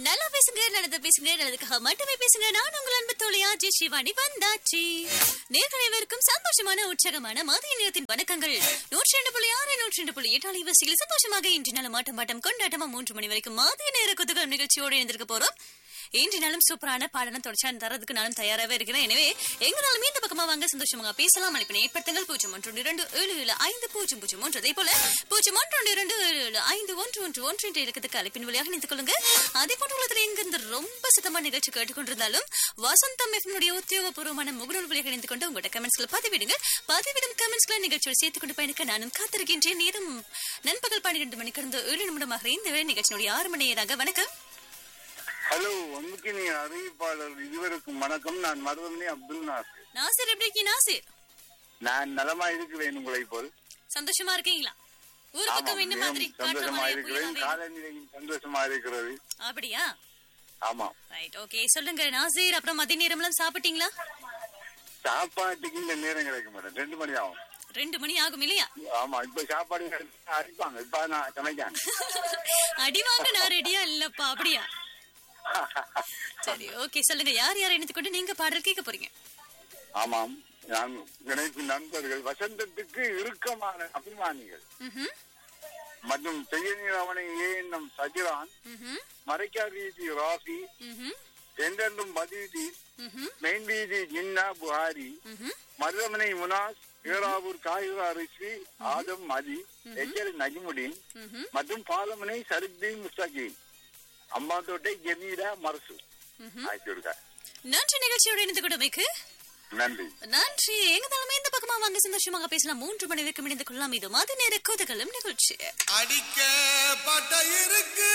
நல்லா பேசுங்க நல்லது பேசுங்க நல்லதுக்காக மட்டுமே பேசுங்க நான் உங்கள் அன்பு தோழியா ஜி சிவானி வந்தாச்சு நேர்களைவருக்கும் சந்தோஷமான உற்சாகமான மதிய நேரத்தின் வணக்கங்கள் நூற்றி ரெண்டு புள்ளி ஆறு நூற்றி ரெண்டு புள்ளி எட்டு அலைவரிசையில் சந்தோஷமாக இன்று நாள் மாட்டம் பாட்டம் கொண்டாட்டமா மூன்று மணி வரைக்கும் மதிய நேர குதகலம் நிகழ்ச்சியோடு இணைந்திருக்க போறோம் இன்று நாளும் சூப்பரான பாடலாம் தொடர்ச்சி தரதுக்கு நானும் தயாராகவே இருக்கிறேன் எனவே எங்கனாலுமே இந்த பக்கமா வாங்க சந்தோஷமாக பேசலாம் அழைப்பினை ஏற்படுத்துங்கள் பூஜ்ஜியம் ஒன்று இரண்டு ஏழு ஏழு ஐந்து பூஜ்ஜியம் பூஜ்ஜியம் ஒன்று அதே போல பூஜ்ஜியம் ஒன்று இரண்டு ஏழு ஏழு ஐந்து ஒன்று ஒன்று ஒன்று என்ற இலக்கத்துக்கு அழைப்பின் வழியாக நினைத்துக் கொள்ளுங்க அதே போன்ற உலகத்தில் எங்கிருந்து ரொம்ப சுத்தமான நிகழ்ச்சி கேட்டுக்கொண்டிருந்தாலும் வசந்தம் எஃப்னுடைய உத்தியோகபூர்வமான முகநூல் வழியாக இணைந்து கொண்டு உங்களோட கமெண்ட்ஸ்களை பதிவிடுங்க பதிவிடும் கமெண்ட்ஸ்களை நிகழ்ச்சியோடு சேர்த்துக் கொண்டு பயணிக்க நானும் காத்திருக்கின்றேன் நேரம் நண்பகல் பன்னிரண்டு மணிக்கு இருந்து ஏழு நிமிடமாக இந்த வேலை நிகழ்ச்சியினுடைய ஆறு மணி நேராக வணக்கம் ஹலோ ஒன்றுக்கு நீ அறிவிப்பாளர் இதுவரைக்கும் வணக்கம் நான் மருதமணி அப்துல் நாசர் நாசிர் எப்படி இருக்கீங்க நாசிர் நான் நலமா இருக்கிறேன் உங்களை போல் சந்தோஷமா இருக்கீங்களா ஊர் ஆமாம் பக்கம் என்ன மிகவும் மாதிரி காட்டுற சந்தோஷமா மாதிரி இருக்கிறேன் புயலா காலநிலையும் சந்தோஷமா இருக்கிறது அப்படியா ஆமா ரைட் ஓகே சொல்லுங்க நாசிர் அப்புறம் மதிய நேரம்லாம் சாப்பிட்டீங்களா சாப்பாட்டுக்கு இந்த நேரம் கிடைக்க மாட்டேன் ரெண்டு மணி ஆகும் ரெண்டு மணி ஆகும் இல்லையா ஆமா இப்ப சாப்பாடு கிடைச்சா அடிப்பாங்க இப்ப நான் சமைக்காங்க அடி வாங்க நான் ரெடியா இல்லப்பா அப்படியா சரி ஓகே சொல்லுங்க யார் யார் இணைத்து கொண்டு நீங்க பாடல் கேட்க போறீங்க ஆமாம் நான் இணைப்பு நண்பர்கள் வசந்தத்துக்கு இறுக்கமான அபிமானிகள் ம்ஹும், மற்றும் செய்யநீராவணை ஏ எண்ணம் சஜிரான் ம்ஹும், மறைக்கா வீதி ராஃபி ம்ஹும், என்றென்றும் மதீதி ம்ஹும், மெயின் வீதி ஜின்னா புகாரி ம்ஹும். மருதமனை முனாஸ் ஏராவூர் காயுரா ரிஷி ஆதம் அலி எச்சல் நஜிமுடீன் ம்ஹும், மற்றும் பாலமனை சருக்தீன் முஸ்தகீன் அம்பாத்தோட்டை ஜமீரா மரசு ம்ஹும். ஆகியோருக்கா நன்றி நிகழ்ச்சியோட இணைந்து கொண்டமைக்கு நன்றி நன்றி எங்க தலைமை இந்த பக்கமா வாங்க சந்தோஷமாக பேசலாம் மூன்று மணி வரைக்கும் இணைந்து கொள்ளலாம் இது மாதிரி நேர கோதகலம் நிகழ்ச்சி அடிக்க பட்ட இருக்கு